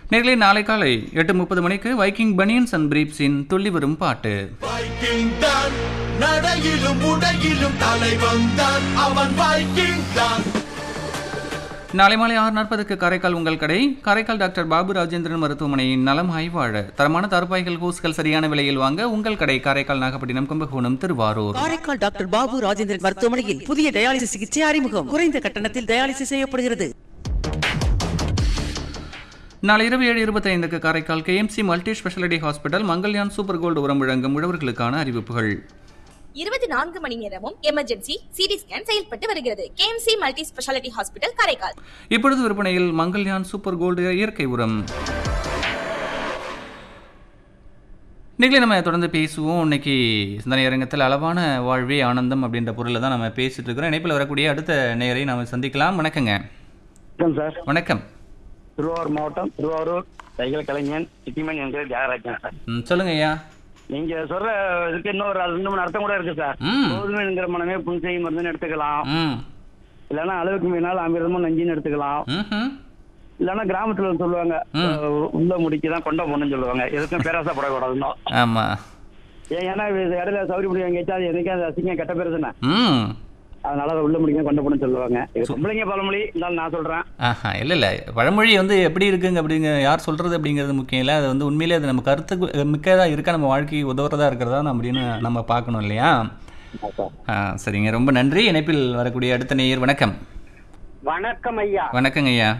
நேரிலே நாளை காலை எட்டு முப்பது மணிக்கு வைக்கிங் பனியன்ஸ் அண்ட் பிரீப்ஸின் துள்ளி வரும் பாட்டு வைக்கிங் தான் நடையிலும் உடையிலும் தலைவன் தான் அவன் வைக்கிங் தான் நாளை மாலை ஆறு நாற்பதுக்கு காரைக்கால் உங்கள் கடை காரைக்கால் டாக்டர் பாபு ராஜேந்திரன் மருத்துவமனையின் நலம் ஆய்வாழ தரமான தரப்பாய்கள் ஹூஸ்கள் சரியான விலையில் வாங்க உங்கள் கடை காரைக்கால் நாகப்பட்டினம் கும்பகோணம் திருவாரூர் காரைக்கால் டாக்டர் பாபு ராஜேந்திரன் மருத்துவமனையில் புதிய டயாலிசிஸ் சிகிச்சை அறிமுகம் குறைந்த கட்டணத்தில் டயாலிசிஸ் செய்யப்படுகிறது நாளை இரவு ஏழு இருபத்தைந்துக்கு Karaikal KMC multi speciality hospital Mangalyan super gold உரம் வழங்கும் உழவர்களுக்கான அறிவிப்புகள் இருபத்தி நான்கு மணி நேரமும் எமர்ஜென்சி சிடி ஸ்கேன் செயல்பட்டு வருகிறது KMC multi speciality hospital Karaikal இப்பொழுது விற்பனையில் மங்கல்யான் சூப்பர் கோல்டு இயற்கை உரம் இன்னைக்கு நம்ம தொடர்ந்து பேசுவோம் இன்னைக்கு சிந்தனை அரங்கத்தில் அளவான வாழ்வே ஆனந்தம் அப்படின்ற பொருளில் தான் நம்ம பேசிட்டு இருக்கிறோம் இணைப்பில் வரக்கூடிய அடுத்த நேரை நாம் சந்திக்கலாம் வணக்கங்க வணக்கம் சார் வணக்கம் திருவாரூர் மாவட்டம் திருவாரூர் சைக்கிள் கலைஞன் சிட்டிமன் என்கிற தியாகராஜன் சார் ம், சொல்லுங்க ஐயா நீங்க சொல்ற இதுக்கு இன்னொரு ரெண்டு மூணு அர்த்தம் கூட இருக்கு சார் ம். கோதுமைங்கிற மனமே புன்செய் மருந்துன்னு எடுத்துக்கலாம் ம் இல்லைன்னா அளவுக்கு மீனால் அமிர்தமும் நஞ்சின்னு எடுத்துக்கலாம் ம்ஹும். இல்லைன்னா கிராமத்துல வந்து சொல்லுவாங்க ம். அஹ், உள்ள முடிக்கு தான் கொண்ட பொண்ணுன்னு சொல்லுவாங்க எதுக்கும் பேராசப்படக்கூடாதுன்னு ஆமா ஏன் ஏன்னா இது இடையில சௌரி முடி எங்கேயாச்சும் அது என்னைக்கும் அது அசிங்கம் கெட்ட பேர் தானே ம் அதனால அதை உள்ள முடிக்க கொண்ட பொண்ணுன்னு சொல்லுவாங்க இது பொம்பளைங்க பழமொழி இருந்தாலும் நான் சொல்றேன் ஆஹா இல்லை இல்லை பழமொழி வந்து எப்படி இருக்குங்க அப்படிங்க யார் சொல்கிறது அப்படிங்கிறது முக்கியம் இல்லை அது வந்து உண்மையிலே அது நம்ம கருத்துக்கு மிக்கதாக இருக்கா நம்ம வாழ்க்கைக்கு உதவுறதா இருக்கிறதா நம்ம அப்படின்னு நம்ம பார்க்கணும் இல்லையா ஆ சரிங்க ரொம்ப நன்றி இணைப்பில் வரக்கூடிய அடுத்த நேயர் வணக்கம் வணக்கம் ஐயா வணக்கங்க ஐயா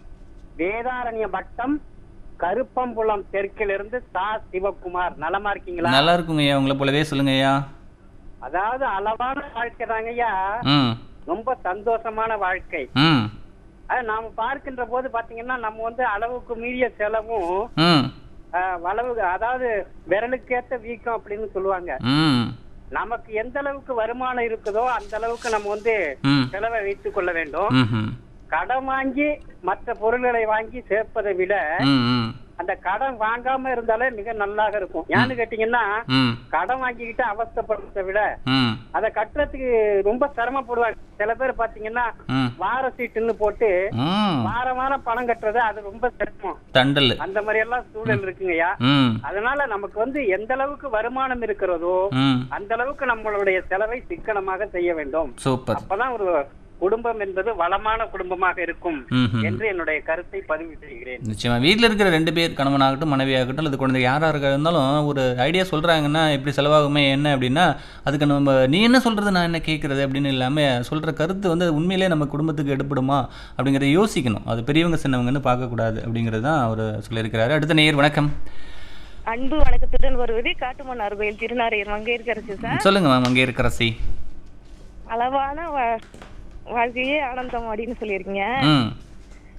வேதாரண்ய வட்டம் கருப்பம்புலம் தெற்கிலிருந்து சா சிவகுமார் நலமா இருக்கீங்களா நல்லா இருக்குங்க ஐயா உங்களை போலவே சொல்லுங்க ஐயா அதாவது அளவான வாழ்க்கை தாங்க ஐயா ம் ரொம்ப சந்தோஷமான வாழ்க்கை ம் அது நாம பார்க்கின்ற போது பாத்தீங்கன்னா நம்ம வந்து அளவுக்கு மீறிய செலவும் ம் ஆஹ், அளவு அதாவது விரலுக்கேத்த வீக்கம் அப்படின்னு சொல்லுவாங்க ம் நமக்கு எந்த அளவுக்கு வருமானம் இருக்குதோ அந்த அளவுக்கு நம்ம வந்து ம் செலவை வைத்துக் கொள்ள வேண்டும் ம்ஹும். கடன் வாங்கி மற்ற பொருள்களை வாங்கி சேர்ப்பதை விட ம் ம் அந்த கடன் வாங்காம இருந்தாலே மிக நல்லாக இருக்கும் ஏன்னு கேட்டீங்கன்னா ம் கடன் வாங்கிக்கிட்டு அவஸ்தைப்படுறதை விட ம் அதை கட்டுறதுக்கு ரொம்ப சிரமப்படுவாங்க சில பேர் பாத்தீங்கன்னா ம் வார சீட்டுன்னு போட்டு ம் வாரம் வாரம் பணம் கட்டுறது அது ரொம்ப சிரமம் தண்டல் அந்த மாதிரி எல்லாம் சூழல் இருக்குங்கய்யா ம் அதனால நமக்கு வந்து எந்த அளவுக்கு வருமானம் இருக்கிறதோ ம் அந்த அளவுக்கு நம்மளுடைய செலவை சிக்கனமாக செய்ய வேண்டும் சூப்பர் அப்பதான் ஒரு குடும்பம் என்பது வளமான குடும்பமாக இருக்கும் ம்ஹும். என்று என்னுடைய கருத்தை பதிவு செய்கிறேன் நிச்சயமா வீட்டில் இருக்கிற ரெண்டு பேர் கணவனாகட்டும் மனைவியாகட்டும் அல்லது குழந்தை யாராக இருக்க இருந்தாலும் ஒரு ஐடியா சொல்கிறாங்கன்னா இப்படி செலவாகுமே என்ன அப்படின்னா அதுக்கு நம்ம நீ என்ன சொல்கிறது நான் என்ன கேட்குறது அப்படின்னு இல்லாமல் சொல்கிற கருத்து வந்து அது உண்மையிலே நம்ம குடும்பத்துக்கு எடுப்படுமா அப்படிங்கிறத யோசிக்கணும் அது பெரியவங்க சின்னவங்கன்னு பார்க்கக்கூடாது அப்படிங்கிறது தான் அவர் சொல்லியிருக்கிறாரு அடுத்த நேயர் வணக்கம் அன்பு வணக்கத்துடன் வருவது காட்டுமன்னார் கோயில் திருநாரையர் மங்கையர்கரசு சார் சொல்லுங்க மேம் அங்கே இருக்கிறசி அளவான வா- வாழ்க்கையே ஆனந்தம் அப்படின்னு சொல்லியிருக்கீங்க ம்